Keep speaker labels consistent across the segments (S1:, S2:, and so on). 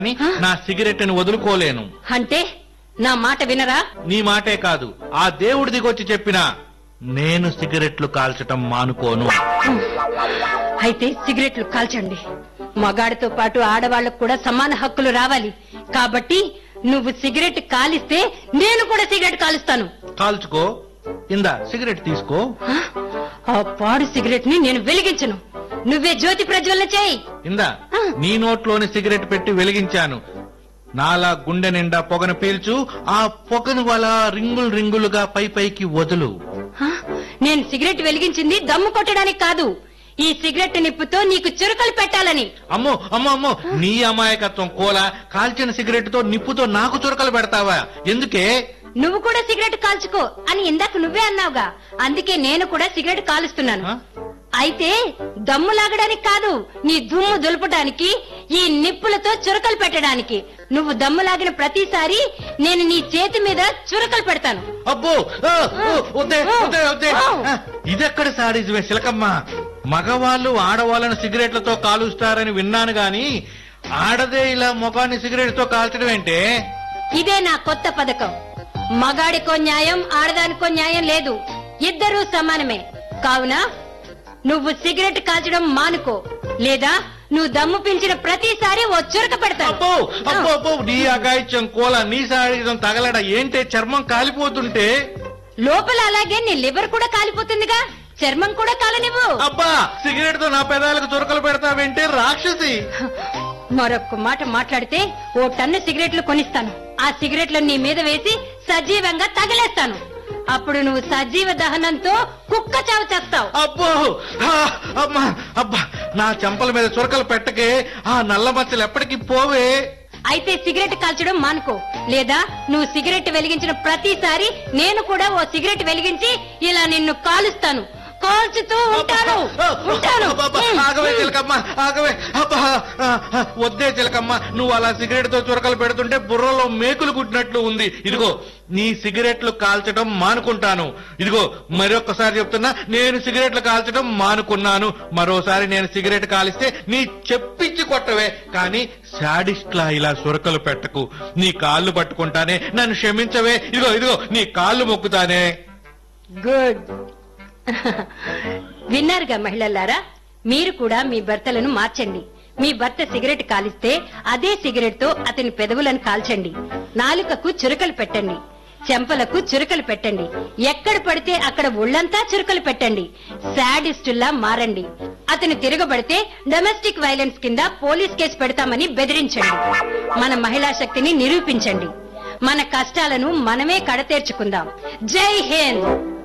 S1: అని నా సిగరెట్ ని వదులుకోలేను
S2: అంటే నా మాట వినరా
S1: నీ మాటే కాదు ఆ దేవుడి దిగొచ్చి చెప్పినా నేను సిగరెట్లు కాల్చటం మానుకోను
S2: అయితే సిగరెట్లు కాల్చండి మగాడితో పాటు ఆడవాళ్లకు కూడా సమాన హక్కులు రావాలి కాబట్టి నువ్వు సిగరెట్ కాలిస్తే నేను కూడా సిగరెట్ కాలుస్తాను
S1: కాల్చుకో ఇందా సిగరెట్ తీసుకో
S2: హ? ఆ పాడు సిగరెట్ ని నేను వెలిగించను నువ్వే జ్యోతి ప్రజ్వలన చేయి
S1: ఇందా నీ నోట్లోని సిగరెట్ పెట్టి వెలిగించాను నాలా గుండె నిండా పొగను పీల్చు ఆ పొగను వల రింగులు రింగులుగా పై పైకి వదులు
S2: హ? నేను సిగరెట్ వెలిగించింది దమ్ము కొట్టడానికి కాదు ఈ సిగరెట్ నిప్పుతో నీకు చురకలు పెట్టాలని
S1: అమ్మో అమ్మో అమ్మో నీ అమాయకత్వం కోల కాల్చిన సిగరెట్ తో నిప్పుతో నాకు చురకలు పెడతావా ఎందుకే
S2: నువ్వు కూడా సిగరెట్ కాల్చుకో అని ఇందాక నువ్వే అన్నావుగా అందుకే నేను కూడా సిగరెట్ కాలుస్తున్నాను
S1: హ?
S2: అయితే దమ్ము లాగడానికి కాదు నీ దుమ్ము దులపడానికి ఈ నిప్పులతో చురకలు పెట్టడానికి నువ్వు దమ్ము లాగిన ప్రతిసారి నేను నీ చేతి మీద చురకలు పెడతాను
S1: అబ్బో ఆ, ఓ, వద్దే వద్దే వద్దే ఆ, ఇదెక్కడ సాడిజమే శిలకమ్మ మగవాళ్ళు ఆడవాళ్ళని సిగరెట్లతో కాలుస్తారని విన్నాను గాని ఆడదే ఇలా ముఖాన్ని సిగరెట్ తో కాల్చడం ఏంటే
S2: ఇదే నా కొత్త పథకం మగాడికో న్యాయం ఆడదానికో న్యాయం లేదు ఇద్దరూ సమానమే కావున నువ్వు సిగరెట్ కాల్చడం మానుకో లేదా నువ్వు దమ్ము పిలిచిన ప్రతిసారి ఓ చురక పెడతాను
S1: అబ్బో అబ్బో అబ్బో నీ అగాయిత్యం కోల నీ సాడిజం తగలడ ఏంటే చర్మం కాలిపోతుంటే
S2: లోపల అలాగే నీ లివర్ కూడా కాలిపోతుందిగా చర్మం కూడా కాలనివ్వు
S1: అబ్బా సిగరెట్ తో నా పెదాలకు చురకలు పెడతావేంటే రాక్షసి
S2: మరొక్క మాట మాట్లాడితే ఓ టన్ను సిగరెట్లు కొనిస్తాను ఆ సిగరెట్లు నీ మీద వేసి సజీవంగా తగిలేస్తాను అప్పుడు నువ్వు సజీవ దహనంతో కుక్క చావు చేస్తావు
S1: అబ్బో ఆ, అమ్మా అబ్బా నా చెంపల మీద చురకలు పెట్టకే ఆ నల్ల మచ్చలు ఎప్పటికీ పోవే
S2: అయితే సిగరెట్ కాల్చడం మానుకో లేదా నువ్వు సిగరెట్ వెలిగించిన ప్రతిసారి నేను కూడా ఓ సిగరెట్ వెలిగించి ఇలా నిన్ను కాలుస్తాను కాల్చుతూ ఉంటాను ఉంటాను
S1: అబ్బబ్బా, ఆగవే చిలకమ్మ ఆగవే అబ్బా ఆ, ఆ, వద్దే చిలకమ్మ నువ్వు అలా సిగరెట్ తో చురకలు పెడుతుంటే బుర్రలో మేకులు కుట్టినట్లు ఉంది ఇదిగో నీ సిగరెట్లు కాల్చడం మానుకుంటాను ఇదిగో మరొకసారి చెప్తున్నా నేను సిగరెట్లు కాల్చడం మానుకున్నాను మరోసారి నేను సిగరెట్ కాలిస్తే నీ చెప్పించి కొట్టవే కానీ శాడిస్ట్లా ఇలా సురకలు పెట్టకు నీ కాళ్ళు పట్టుకుంటానే నన్ను క్షమించవే ఇదిగో ఇదిగో నీ కాళ్ళు మొక్కుతానే
S2: గుడ్ విన్నారుగా మహిళలారా మీరు కూడా మీ భర్తలను మార్చండి మీ భర్త సిగరెట్ కాలిస్తే అదే సిగరెట్ తో అతని పెదవులను కాల్చండి నాలుకకు చురకలు పెట్టండి చెంపలకు చురకలు పెట్టండి ఎక్కడ పడితే అక్కడ ఒళ్ళంతా చురకలు పెట్టండి శాడిస్టుల్లా మారండి అతను తిరగబడితే డొమెస్టిక్ వైలెన్స్ కింద పోలీస్ కేసు పెడతామని బెదిరించండి మన మహిళా శక్తిని నిరూపించండి మన కష్టాలను మనమే కడతేర్చుకుందాం జై హింద్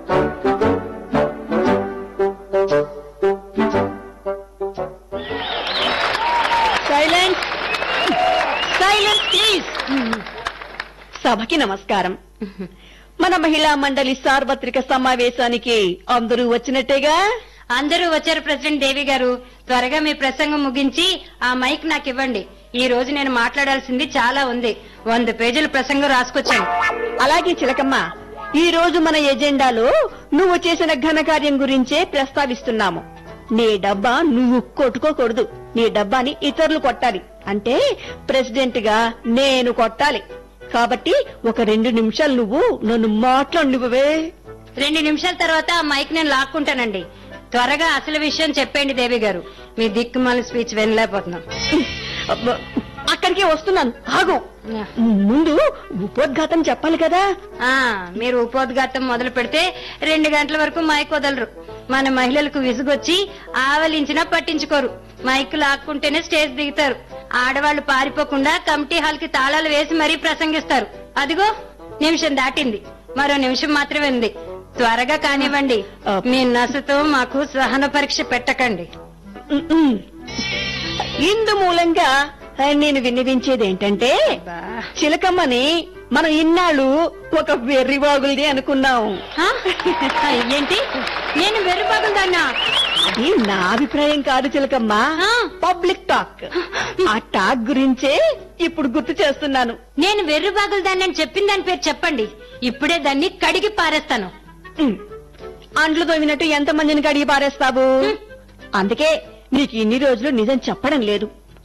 S3: సైలెన్స్ సైలెన్స్ ప్లీజ్ సభకి నమస్కారం మన మహిళా మండలి సార్వత్రిక సమావేశానికి అందరూ వచ్చినట్టేగా
S2: అందరూ వచ్చారు ప్రెసిడెంట్ దేవి గారు త్వరగా మీ ప్రసంగం ముగించి ఆ మైక్ నాకు ఇవ్వండి ఈ రోజు నేను మాట్లాడాల్సింది చాలా ఉంది వంద పేజీల ప్రసంగం రాసుకొచ్చాను
S3: అలాగే చిలకమ్మ ఈ రోజు మన ఎజెండాలో నువ్వు చేసిన ఘనకార్యం గురించే ప్రస్తావిస్తున్నాము నీ డబ్బా నువ్వు కొట్టుకోకూడదు నీ డబ్బాని ఇతరులు కొట్టాలి అంటే ప్రెసిడెంట్ గా నేను కొట్టాలి కాబట్టి ఒక రెండు నిమిషాలు నువ్వు నన్ను మాట్లాడినవే
S2: రెండు నిమిషాల తర్వాత ఆ మైక్ నేను లాక్కుంటానండి త్వరగా అసలు విషయం చెప్పండి దేవి గారు మీ దిక్కుమాల స్పీచ్ వినలేకపోతున్నాం
S3: అబ్బ, అక్కడికే వస్తున్నాను ఆగు ముందు ఉపోద్ఘాతం చెప్పాలి కదా
S2: ఆ మీరు ఉపోద్ఘాతం మొదలు పెడితే రెండు గంటల వరకు మైక్ వదలరు మన మహిళలకు విసుగొచ్చి ఆవలించినా పట్టించుకోరు మైక్ లాక్కుంటేనే స్టేజ్ దిగుతారు ఆడవాళ్లు పారిపోకుండా కమిటీ హాల్ కి తాళాలు వేసి మరీ ప్రసంగిస్తారు అదిగో నిమిషం దాటింది మరో నిమిషం మాత్రమే ఉంది త్వరగా కానివ్వండి మీ నసతో మాకు సహన పరీక్ష పెట్టకండి
S3: ఉమ్మ్. ఇందు మూలంగా ఆ, నేను విన్నవించేది ఏంటంటే
S2: బా.
S3: చిలకమ్మని మనం ఇన్నాళ్ళు ఒక వెర్రివాగుల్ది అనుకున్నాం
S2: హా? ఏంటి నేను వెర్రిబాగుందన్నా
S3: అది నా అభిప్రాయం కాదు చిలకమ్మ
S2: ఆ.
S3: పబ్లిక్ టాక్ ఆ టాక్ గురించే ఇప్పుడు గుర్తు చేస్తున్నాను
S2: నేను వెర్రి బాగులు దాన్ని అని చెప్పిన దాని పేరు చెప్పండి ఇప్పుడే దాన్ని కడిగి పారేస్తాను
S3: ఉమ్. అంట్లు తోమినట్టు ఎంత మందిని కడిగి పారేస్తావు అందుకే నీకు ఇన్ని రోజులు నిజం చెప్పడం లేదు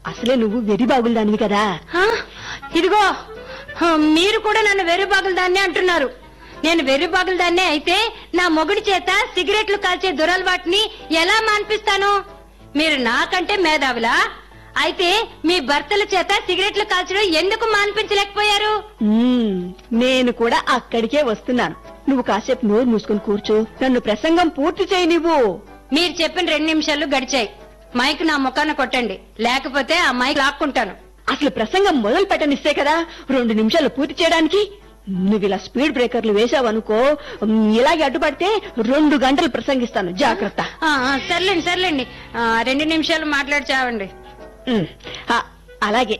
S3: అసలే నువ్వు వెరి బాగుందానివి కదా
S2: ఆ, ఇదిగో ఆ, మీరు కూడా నన్ను వెర్రిబాగుల దాన్ని అంటున్నారు నేను వెర్రిబాగుల దాన్నే అయితే నా మొగుడి చేత సిగరెట్లు కాల్చే దురలవాటిని ఎలా మాన్పిస్తాను మీరు నాకంటే మేధావులా అయితే మీ భర్తల చేత సిగరెట్లు కాల్చడం ఎందుకు మాన్పించలేకపోయారు
S3: మ్మ్, నేను కూడా అక్కడికే వస్తున్నాను నువ్వు కాసేపు నోరు మూసుకుని కూర్చో నన్ను ప్రసంగం పూర్తి చేయి నువ్వు
S2: మీరు చెప్పిన రెండు నిమిషాలు గడిచాయి మైక్ నా ముఖాన కొట్టండి లేకపోతే ఆ మైక్ లాక్కుంటాను
S3: అసలు ప్రసంగం మొదలు పెట్టనిస్తే కదా రెండు నిమిషాలు పూర్తి చేయడానికి నువ్వు ఇలా స్పీడ్ బ్రేకర్లు వేసావనుకో మ్, ఇలాగే అడ్డుపడితే రెండు గంటలు ప్రసంగిస్తాను జాగ్రత్త
S2: ఆ, ఆ, సర్లేండి సర్లేండి ఆ, రెండు నిమిషాలు మాట్లాడి చావండి
S3: మ్, ఆ, అలాగే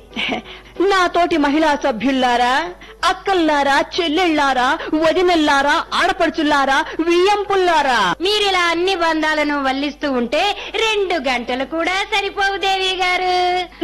S3: నా తోటి మహిళా సభ్యుల్లారా అక్కల్లారా చెల్లెళ్ళారా వదినల్లారా ఆడపడుచుల్లారా వియ్యంపుల్లారా
S2: మీరిలా అన్ని బంధాలను వల్లిస్తూ ఉంటే రెండు గంటలు కూడా సరిపోవు దేవి గారు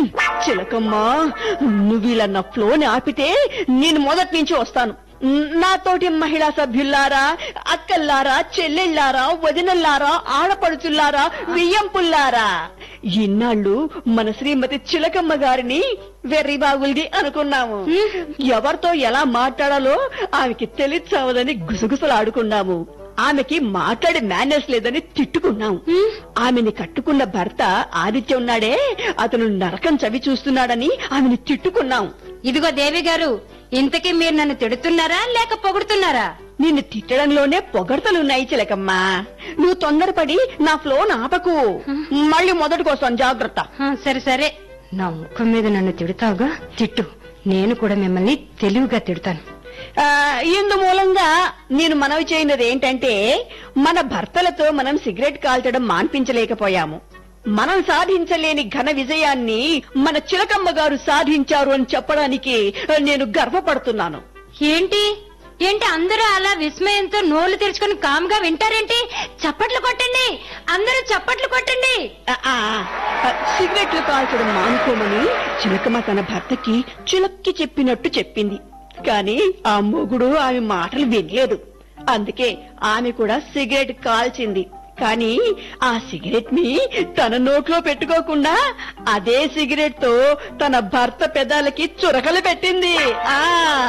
S3: చిలకమ్మా నువ్వు ఇలా నా ఫ్లోని ఆపితే నేను మొదటి నుంచి వస్తాను నాతోటి మహిళా సభ్యుల్లారా అక్కల్లారా చెల్లెళ్ళారా వదినల్లారా ఆడపడుచుల్లారా వియ్యంపుల్లారా ఇన్నాళ్ళు మన శ్రీమతి చిలకమ్మ గారిని వెర్రి బాగుల్ది అనుకున్నాము ఎవరితో ఎలా మాట్లాడాలో ఆమెకి తెలియచావదని గుసగుసలాడుకున్నాము ఆమెకి మాట్లాడే మేనర్స్ లేదని తిట్టుకున్నాం ఆమెని కట్టుకున్న భర్త ఆదిత్య ఉన్నాడే అతను నరకం చవి చూస్తున్నాడని ఆమెని తిట్టుకున్నాం
S2: ఇదిగో దేవి గారు ఇంతకీ మీరు నన్ను తిడుతున్నారా లేక పొగుడుతున్నారా
S3: నిన్ను తిట్టడంలోనే పొగడ్తలున్నాయి చిలకమ్మా నువ్వు తొందరపడి నా ఫ్లో ఆపకు మళ్ళీ మొదటికొస్తాను జాగ్రత్త
S2: ఆ, సరే సరే నా ముఖం మీద నన్ను తిడతావుగా తిట్టు నేను కూడా మిమ్మల్ని తెలివిగా తిడతాను
S3: ఆ, ఇందు మూలంగా నేను మనవి చేయనది ఏంటంటే మన భర్తలతో మనం సిగరెట్ కాల్చడం మాన్పించలేకపోయాము మనం సాధించలేని ఘన విజయాన్ని మన చిలకమ్మ గారు సాధించారు అని చెప్పడానికి నేను గర్వపడుతున్నాను
S2: ఏంటి ఏంటి అందరూ అలా విస్మయంతో నోళ్లు తెరుచుకొని కామ్గా వింటారేంటి చప్పట్లు కొట్టండి అందరూ చప్పట్లు కొట్టండి
S3: ఆ, ఆ, ఆ, సిగరెట్లు కాల్చడం మానుకోమని చిలకమ్మ తన భర్తకి చిలక్కి చెప్పినట్టు చెప్పింది కానీ ఆ మొగుడు ఆమె మాటలు వినలేదు అందుకే ఆమె కూడా సిగరెట్ కాల్చింది కానీ ఆ సిగరెట్ ని తన నోట్లో పెట్టుకోకుండా అదే సిగరెట్ తో తన భర్త పెదాలకి చురకలు పెట్టింది ఆ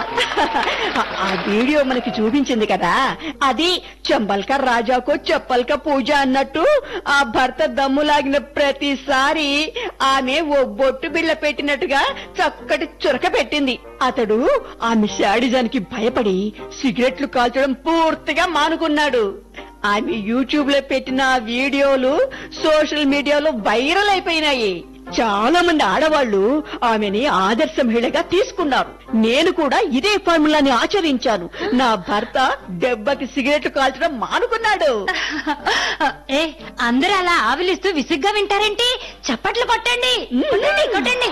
S3: ఆ వీడియో మనకి చూపించింది కదా అది చెంబల్క రాజాకో చెప్పల్క పూజ అన్నట్టు ఆ భర్త దమ్ము లాగిన ప్రతిసారి ఆమె ఓ బొట్టు బిళ్ళ పెట్టినట్టుగా చక్కటి చురక పెట్టింది అతడు ఆమె శాడిజానికి భయపడి సిగరెట్లు కాల్చడం పూర్తిగా మానుకున్నాడు ఆమె యూట్యూబ్ లో పెట్టిన ఆ వీడియోలు సోషల్ మీడియాలో వైరల్ అయిపోయినాయి చాలా మంది ఆడవాళ్లు ఆమెని ఆదర్శ మహిళగా తీసుకున్నారు నేను కూడా ఇదే ఫార్ములాని ఆచరించాను నా భర్త దెబ్బకి సిగరెట్ కాల్చడం మానుకున్నాడు
S2: ఏ అందరూ అలా ఆవిలిస్తూ విసుగ్గా వింటారేంటి చప్పట్లు కొట్టండి కొట్టండి కొట్టండి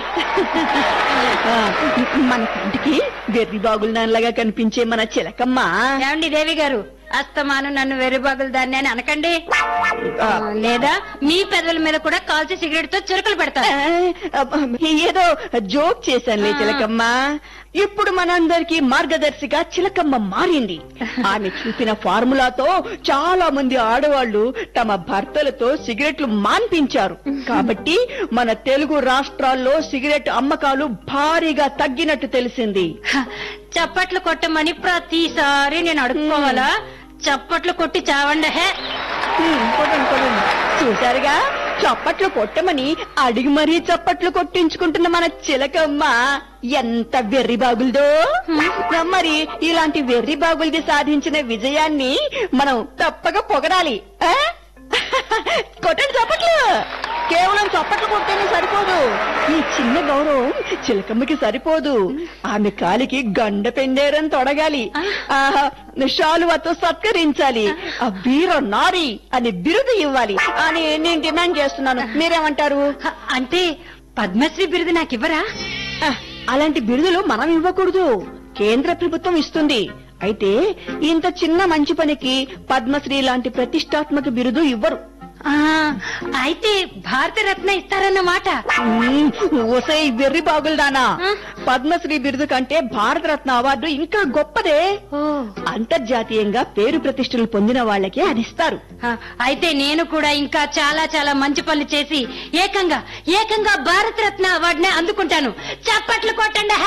S3: ఆ, మన కంటికి వెర్రి బాగులలాగా కనిపించే మన చిలకమ్మ
S2: ఏమండి దేవి గారు అస్తమాను నన్ను వెర్రిబాగులు దాన్ని అని అనకండి
S3: ఆ,
S2: ఆ, లేదా మీ పెదవుల మీద కూడా కాల్చి సిగరెట్ తో చురుకలు పెడతారు
S3: ఆ, ఏదో జోక్ చేశానులే చిలకమ్మ ఇప్పుడు మనందరికీ మార్గదర్శిగా చిలకమ్మ మారింది ఆమె చూపిన ఫార్ములాతో చాలా మంది ఆడవాళ్లు తమ భర్తలతో సిగరెట్లు మాన్పించారు కాబట్టి మన తెలుగు రాష్ట్రాల్లో సిగరెట్ అమ్మకాలు భారీగా తగ్గినట్టు తెలిసింది
S2: హ, చప్పట్లు కొట్టమని ప్రతిసారి నేను అడుక్కోవాలా చప్పట్లు కొట్టి చావండి హే
S3: హ్మ్, కొట్టండి, కొట్టండి. చూశారుగా చప్పట్లు కొట్టమని అడిగి మరీ చప్పట్లు కొట్టించుకుంటున్న మన చిలకమ్మ ఎంత వెర్రి బాగులదో మరి ఇలాంటి వెర్రి బాగులది సాధించిన విజయాన్ని మనం తప్పక పొగడాలి ఆ? కొట్టండి చప్పట్లు కేవలం చప్పట్లు కొట్టేనే సరిపోదు ఈ చిన్న గౌరవం చిలకమ్మకి సరిపోదు ఆమె కాలికి గండ పెండేరని తొడగాలి ఆహా, శాలువతో సత్కరించాలి ఆ వీర నారి అని బిరుదు ఇవ్వాలి అని నేను డిమాండ్ చేస్తున్నాను మీరేమంటారు
S2: హ, అంటే పద్మశ్రీ బిరుదు నాకు ఇవ్వరా
S3: ఆ, అలాంటి బిరుదులు మనం ఇవ్వకూడదు కేంద్ర ప్రభుత్వం ఇస్తుంది అయితే ఇంత చిన్న మంచి పనికి పద్మశ్రీ లాంటి ప్రతిష్టాత్మక బిరుదు ఇవ్వరు
S2: ఆ, అయితే భారతరత్న ఇస్తారన్నమాట
S3: మ్మ్, ఒసై వెర్రి బాగుల్దానా
S2: ఆ?
S3: పద్మశ్రీ బిరుదు కంటే భారతరత్న అవార్డు ఇంకా గొప్పదే
S2: ఓ
S3: అంతర్జాతీయంగా పేరు ప్రతిష్టలు పొందిన వాళ్ళకే అది ఇస్తారు
S2: ఆ, అయితే నేను కూడా ఇంకా చాలా చాలా మంచి పనులు చేసి ఏకంగా ఏకంగా భారతరత్న అవార్డునే అందుకుంటాను చప్పట్లు కొట్టండి